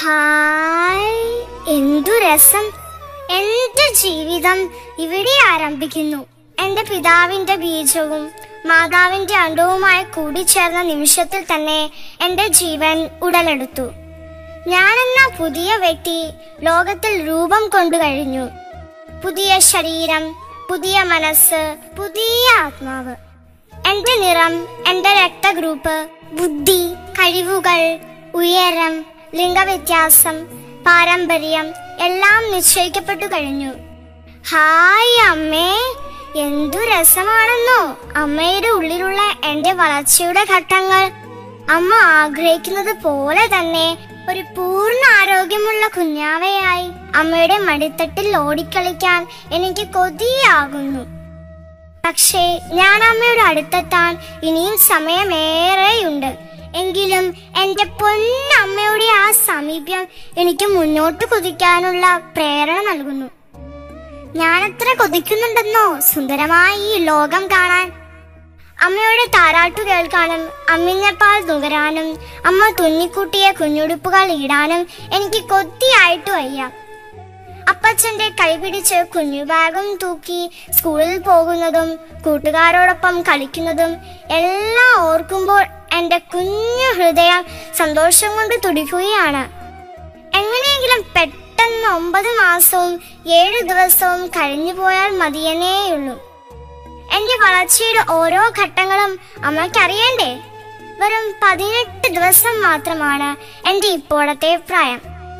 hi എന്തു രസം എന്റെ ജീവിതം ഇവിടെ ആരംഭിക്കുന്നു എന്റെ പിതാവിന്റെ ബീജവും മാതാവിന്റെ അണ്ടവുമായി കൂടിച്ചേർന്ന നിമിഷത്തിൽ തന്നെ എന്റെ ജീവൻ ഉടലെടുത്തു ഞാനെന്ന പുതിയ വ്യക്തി ലോകത്തിൽ രൂപം കൊണ്ടു കഴിഞ്ഞു പുതിയ ശരീരം പുതിയ മനസ്സ് പുതിയ ആത്മാവ് എന്റെ നിറം എന്റെ രക്തഗ്രൂപ്പ് ബുദ്ധി കഴിവുകൾ ഉയരം ലിംഗവ്യത്യാസം പാരമ്പര്യം എല്ലാം നിശ്ചയിക്കപ്പെട്ടു കഴിഞ്ഞു ഹായ് അമ്മേ എന്തു രസമാണെന്നോ അമ്മയുടെ ഉള്ളിലുള്ള എന്റെ വളർച്ചയുടെ ഘട്ടങ്ങൾ അമ്മ ആഗ്രഹിക്കുന്നത് പോലെ തന്നെ ഒരു പൂർണ്ണ ആരോഗ്യമുള്ള കുഞ്ഞാവയായി അമ്മയുടെ മടിത്തട്ടിൽ ഓടിക്കളിക്കാൻ എനിക്ക് കൊതിയാകുന്നു പക്ഷേ ഞാൻ അമ്മയുടെ അടുത്തെത്താൻ ഇനിയും സമയമേറെയുണ്ട് എങ്കിലും എന്റെ പൊന്നമ്മയുടെ ആ സമീപ്യം എനിക്ക് മുന്നോട്ട് കുതിക്കാനുള്ള പ്രേരണ നൽകുന്നു ഞാനെത്ര കൊതിക്കുന്നുണ്ടെന്നോ സുന്ദരമായ ഈ ലോകം കാണാൻ അമ്മയുടെ താരാട്ടു കേൾക്കാനും അമ്മിഞ്ഞപ്പാൽ നുകരാനും അമ്മ തുന്നിക്കൂട്ടിയ കുഞ്ഞുടുപ്പുകൾ ഇടാനും എനിക്ക് കൊത്തിയായിട്ട് വയ്യ അപ്പച്ചന്റെ കൈപിടിച്ച് കുഞ്ഞു ബാഗും തൂക്കി സ്കൂളിൽ പോകുന്നതും കൂട്ടുകാരോടൊപ്പം കളിക്കുന്നതും എല്ലാം ഓർക്കുമ്പോൾ എന്റെ കുഞ്ഞു ഹൃദയം സന്തോഷം കൊണ്ട് തുടിക്കുകയാണ് എങ്ങനെയെങ്കിലും പെട്ടെന്ന് ഒമ്പത് മാസവും ഏഴു ദിവസവും കഴിഞ്ഞു പോയാൽ മതിയെന്നേയുള്ളൂ എന്റെ വളർച്ചയുടെ ഓരോ ഘട്ടങ്ങളും അമ്മയ്ക്ക് അറിയണ്ടേ വെറും പതിനെട്ട് ദിവസം മാത്രമാണ് എന്റെ ഇപ്പോഴത്തെ പ്രായം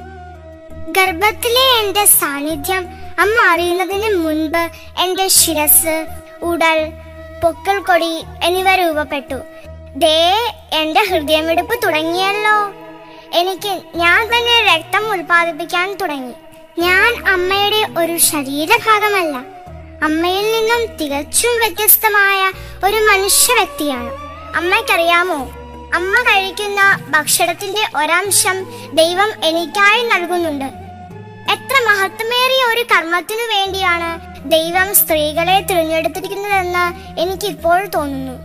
ഗർഭത്തിലെ എന്റെ സാന്നിധ്യം അമ്മ അറിയുന്നതിന് മുൻപ് എന്റെ ശിരസ് ഉടൽ പൊക്കൽ കൊടി എന്നിവ രൂപപ്പെട്ടു ദേ എന്റെ ഹൃദയമിടിപ്പ് തുടങ്ങിയല്ലോ എനിക്ക് ഞാൻ തന്നെ രക്തം ഉൽപ്പാദിപ്പിക്കാൻ തുടങ്ങി ഞാൻ അമ്മയുടെ ഒരു ശരീരഭാഗമല്ല അമ്മയിൽ നിന്നും തികച്ചും വ്യത്യസ്തമായ ഒരു മനുഷ്യ വ്യക്തിയാണ് അമ്മയ്ക്കറിയാമോ അമ്മ കഴിക്കുന്ന ഭക്ഷണത്തിന്റെ ഒരംശം ദൈവം എനിക്കായി നൽകുന്നുണ്ട് എത്ര മഹത്വമേറിയ ഒരു കർമ്മത്തിനു വേണ്ടിയാണ് ദൈവം സ്ത്രീകളെ തിരഞ്ഞെടുത്തിരിക്കുന്നതെന്ന് എനിക്കിപ്പോൾ തോന്നുന്നു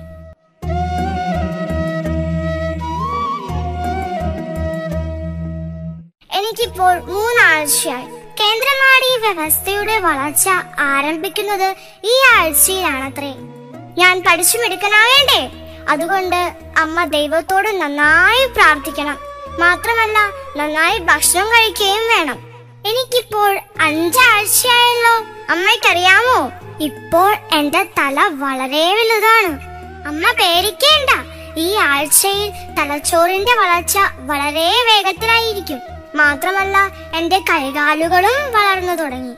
എനിക്കിപ്പോൾ മൂന്നാഴ്ചയായി കേന്ദ്രമാടി വ്യവസ്ഥയുടെ വളർച്ച ആരംഭിക്കുന്നത് ഈ ആഴ്ചയിലാണത്രേ ഞാൻ പഠിച്ചു മിടുക്കനാവേണ്ടേ അതുകൊണ്ട് അമ്മ ദൈവത്തോട് നന്നായി പ്രാർത്ഥിക്കണം മാത്രമല്ല നന്നായി ഭക്ഷണം കഴിക്കുകയും വേണം എനിക്കിപ്പോൾ അഞ്ചാഴ്ചയായല്ലോ അമ്മയ്ക്കറിയാമോ ഇപ്പോൾ എന്റെ തല വളരെ വലുതാണ് അമ്മ പേടിക്കേണ്ട ഈ ആഴ്ചയിൽ തലച്ചോറിന്റെ വളർച്ച വളരെ വേഗത്തിലായിരിക്കും മാത്രമല്ല എന്റെ കൈകാലുകളും വളർന്നു തുടങ്ങി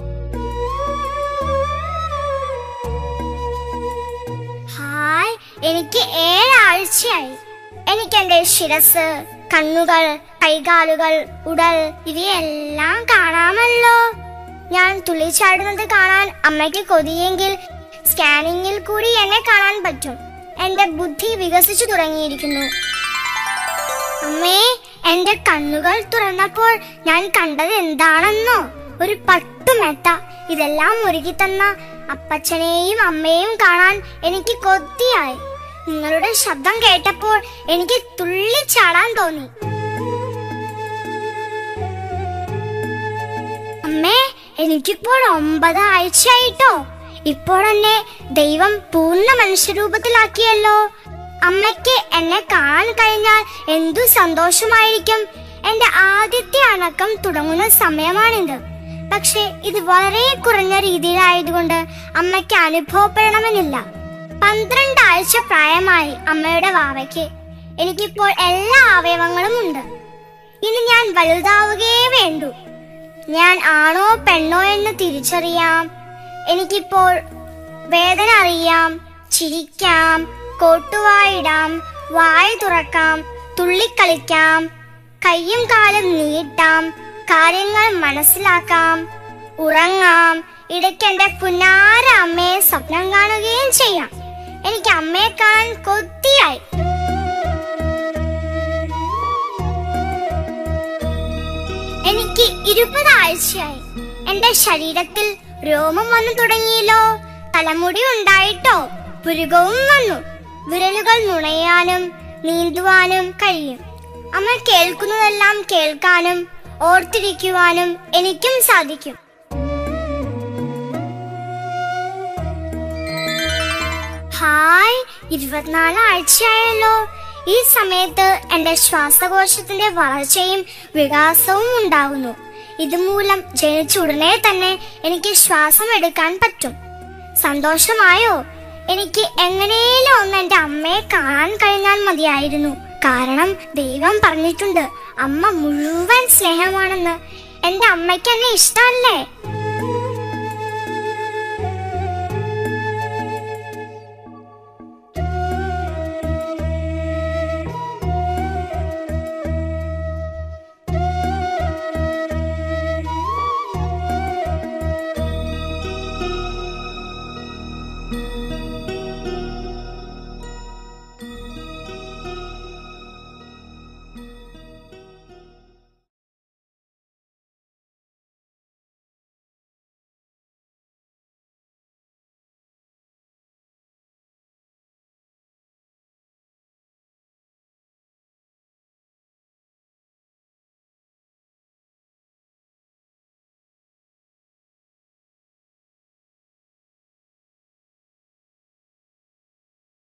ഹായ് എനിക്ക് ഏഴാഴ്ചയായി എനിക്ക് എന്റെ ശിരസ് കണ്ണുകൾ കൈകാലുകൾ ഉടൽ ഇവയെല്ലാം കാണാമല്ലോ ഞാൻ തുള്ളിച്ചാടുന്നത് കാണാൻ അമ്മയ്ക്ക് കൊതിയെങ്കിൽ സ്കാനിങ്ങിൽ കൂടി എന്നെ കാണാൻ പറ്റും എന്റെ ബുദ്ധി വികസിച്ചു തുടങ്ങിയിരിക്കുന്നു അമ്മേ എന്റെ കണ്ണുകൾ തുറന്നപ്പോൾ ഞാൻ കണ്ടത് എന്താണെന്നോ ഒരു പട്ടുമെത്ത ഇതെല്ലാം ഒരുക്കി തന്ന അപ്പച്ചനെയും അമ്മയെയും കാണാൻ എനിക്ക് കൊതിയായി നിങ്ങളുടെ ശബ്ദം കേട്ടപ്പോൾ എനിക്ക് തുള്ളിച്ചാടാൻ തോന്നി അമ്മേ എനിക്കിപ്പോൾ ഒമ്പത് ആഴ്ചയായിട്ടോ ഇപ്പോൾ എന്നെ ദൈവം പൂർണ്ണ മനുഷ്യരൂപത്തിലാക്കിയല്ലോ അമ്മയ്ക്ക് എന്നെ കാണാൻ കഴിഞ്ഞാൽ എന്തു സന്തോഷമായിരിക്കും എന്റെ ആദ്യത്തെ അണക്കം തുടങ്ങുന്ന സമയമാണിത് പക്ഷേ ഇത് വളരെ കുറഞ്ഞ രീതിയിലായതുകൊണ്ട് അമ്മയ്ക്ക് അനുഭവപ്പെടണമെന്നില്ല പന്ത്രണ്ട് ആഴ്ച പ്രായമായി അമ്മയുടെ വാവയ്ക്ക് എനിക്കിപ്പോൾ എല്ലാ അവയവങ്ങളും ഉണ്ട് ഇനി ഞാൻ വലുതാവുകയേ വേണ്ടൂ ഞാൻ ആണോ പെണ്ണോ എന്ന് തിരിച്ചറിയാം എനിക്കിപ്പോൾ വേദന അറിയാം ചിരിക്കാം കോട്ടുവായിടാം വായ തുറക്കാം തുള്ളിക്കളിക്കാം കയ്യും കാലും നീട്ടാം കാര്യങ്ങൾ മനസ്സിലാക്കാം ഉറങ്ങാം ഇടയ്ക്ക് എന്റെ പുന്നാര അമ്മയെ സ്വപ്നം കാണുകയും ചെയ്യാം എനിക്ക് അമ്മയെ കാണാൻ കൊതിയായി എനിക്ക് ഇരുപത് ആഴ്ചയായി എന്റെ ശരീരത്തിൽ രോമം വന്നു തുടങ്ങിയല്ലോ തലമുടി ഉണ്ടായിട്ടോ പുരുകവും വന്നു വിരലുകൾ നുണയാനും നീന്തുവാനും കഴിയും അമ്മ കേൾക്കുന്നതെല്ലാം കേൾക്കാനും ഓർത്തിരിക്കുവാനും എനിക്കും സാധിക്കും ഹായ് ഇരുപത്തിനാല് ആഴ്ചയായല്ലോ ഈ സമയത്ത് എന്റെ ശ്വാസകോശത്തിന്റെ വളർച്ചയും വികാസവും ഉണ്ടാകുന്നു ഇതുമൂലം ജനിച്ച ഉടനെ തന്നെ എനിക്ക് ശ്വാസം എടുക്കാൻ പറ്റും സന്തോഷമായോ എനിക്ക് എങ്ങനെയും ഒന്ന് എന്റെ അമ്മയെ കാണാൻ കഴിഞ്ഞാൽ മതിയായിരുന്നു കാരണം ദൈവം പറഞ്ഞിട്ടുണ്ട് അമ്മ മുഴുവൻ സ്നേഹമാണെന്ന് എന്റെ അമ്മയ്ക്ക് എന്നെ ഇഷ്ടമല്ലേ